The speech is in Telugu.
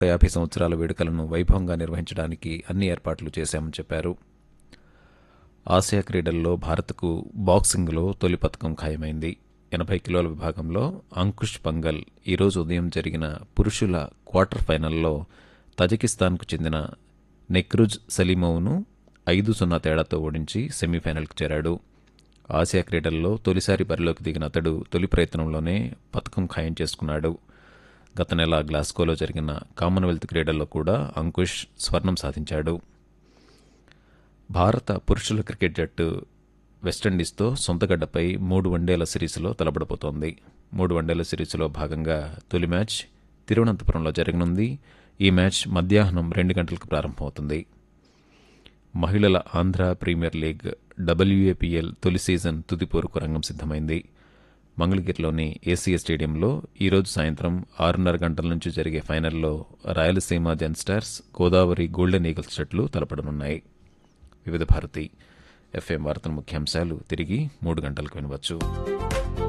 యాభై సంవత్సరాల వేడుకలను వైభవంగా నిర్వహించడానికి అన్ని ఏర్పాట్లు చేశామని చెప్పారు ఆసియా క్రీడల్లో భారత్కు బాక్సింగ్లో తొలి పథకం ఖాయమైంది ఎనభై కిలోల విభాగంలో అంకుష్ పంగల్ ఈరోజు ఉదయం జరిగిన పురుషుల క్వార్టర్ ఫైనల్లో తజకిస్తాన్కు చెందిన నెక్రుజ్ సలీమోవ్ను ఐదు సున్నా తేడాతో ఓడించి సెమీఫైనల్కు చేరాడు ఆసియా క్రీడల్లో తొలిసారి బరిలోకి దిగిన అతడు తొలి ప్రయత్నంలోనే పథకం ఖాయం చేసుకున్నాడు గత నెల గ్లాస్గోలో జరిగిన కామన్వెల్త్ క్రీడల్లో కూడా అంకుష్ స్వర్ణం సాధించాడు భారత పురుషుల క్రికెట్ జట్టు వెస్టిండీస్తో సొంతగడ్డపై మూడు వన్డేల సిరీస్లో తలబడబోతోంది మూడు వన్డేల సిరీస్లో భాగంగా తొలి మ్యాచ్ తిరువనంతపురంలో జరగనుంది ఈ మ్యాచ్ మధ్యాహ్నం రెండు గంటలకు ప్రారంభమవుతుంది మహిళల ఆంధ్ర ప్రీమియర్ లీగ్ డబ్ల్యూఏపీఎల్ తొలి సీజన్ తుది పోరుకు రంగం సిద్ధమైంది మంగళగిరిలోని ఏసీఏ స్టేడియంలో ఈరోజు సాయంత్రం ఆరున్నర గంటల నుంచి జరిగే ఫైనల్లో Rayalaseema Zen Stars Godavari Golden Eagles జట్లు తలపడనున్నాయి వివిధ భారతి ఎఫ్ఎం వార్తల ముఖ్యాంశాలు తిరిగి మూడు గంటలకు వినవచ్చు